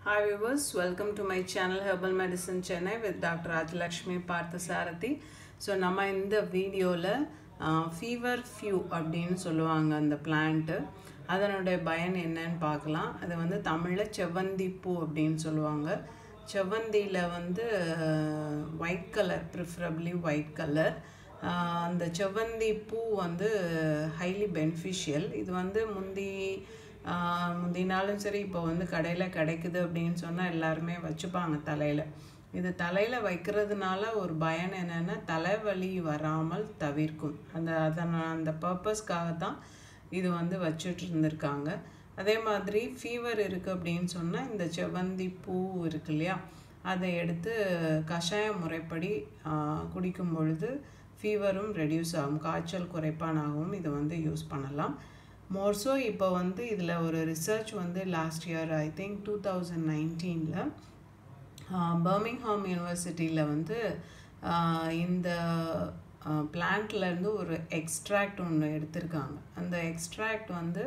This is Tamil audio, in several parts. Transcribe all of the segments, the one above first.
Hi viewers, welcome to my channel Herbal Medicine Chennai with Dr. Rajalakshmi Parthasarathi. So நம்ம இந்த வீடியோவில் ஃபீவர் ஃபியூ அப்படின்னு சொல்லுவாங்க அந்த பிளான்ட்டு அதனுடைய பயன் என்னன்னு பார்க்கலாம் அது வந்து தமிழில் செவ்வந்தி பூ அப்படின்னு சொல்லுவாங்க செவ்வந்தியில் வந்து white colour preferably white colour அந்த செவ்வந்தி பூ வந்து ஹைலி பெனிஃபிஷியல் இது வந்து முந்தி முந்தினாலும் சரி இப்போ வந்து கடையில் கிடைக்குது அப்படின்னு சொன்னால் எல்லாருமே வச்சுப்பாங்க தலையில் இது தலையில் வைக்கிறதுனால ஒரு பயன் என்னென்னா தலைவலி வராமல் தவிர்க்கும் அந்த அதனை அந்த பர்பஸ்க்காக தான் இது வந்து வச்சுட்டு இருந்திருக்காங்க அதே மாதிரி ஃபீவர் இருக்குது அப்படின்னு சொன்னால் இந்த செவ்வந்தி பூ இருக்கு இல்லையா அதை எடுத்து கஷாய முறைப்படி குடிக்கும் பொழுது ஃபீவரும் ரெடியூஸ் ஆகும் காய்ச்சல் குறைப்பானாகவும் இதை வந்து யூஸ் பண்ணலாம் மோர்ஸோ இப்போ வந்து இதில் ஒரு ரிசர்ச் வந்து last year I think two thousand நைன்டீனில் பர்மிங்ஹாம் யூனிவர்சிட்டியில் வந்து இந்த பிளான்ட்லேருந்து ஒரு எக்ஸ்ட்ராக்ட் ஒன்று எடுத்திருக்காங்க அந்த எக்ஸ்ட்ராக்ட் வந்து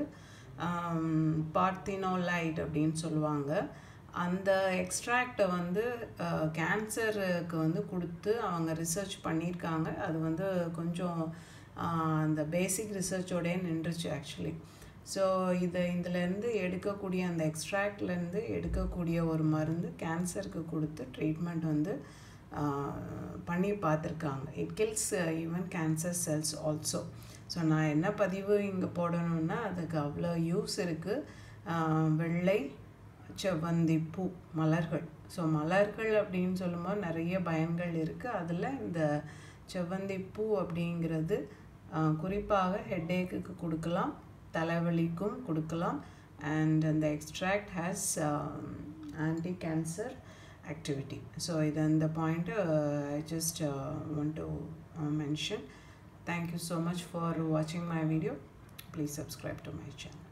பார்த்தினோலைட் அப்படின்னு சொல்லுவாங்க அந்த எக்ஸ்ட்ராக்டை வந்து கேன்சருக்கு வந்து கொடுத்து அவங்க ரிசர்ச் பண்ணியிருக்காங்க அது வந்து கொஞ்சம் அந்த பேசிக் ரிசர்ச்சோடய நின்றுச்சு ஆக்சுவலி ஸோ இதை இதிலேருந்து எடுக்கக்கூடிய அந்த எக்ஸ்ட்ராக்ட்லேருந்து எடுக்கக்கூடிய ஒரு மருந்து கேன்சருக்கு கொடுத்து ட்ரீட்மெண்ட் வந்து பண்ணி பார்த்துருக்காங்க it kills even cancer cells also so நான் என்ன பதிவு இங்கே போடணுன்னா அதுக்கு அவ்வளோ யூஸ் இருக்குது வெள்ளை செவ்வந்தி பூ மலர்கள் ஸோ மலர்கள் அப்படின்னு சொல்லும்போது நிறைய பயன்கள் இருக்குது அதில் இந்த செவ்வந்தி பூ அப்படிங்கிறது குறிப்பாக ஹெட்டேக்குக்கு கொடுக்கலாம் தலைவலிக்கும் கொடுக்கலாம் அண்ட் அந்த extract has anti cancer activity so இது அந்த point I just want to mention thank you so much for வாட்சிங் my video please subscribe to my channel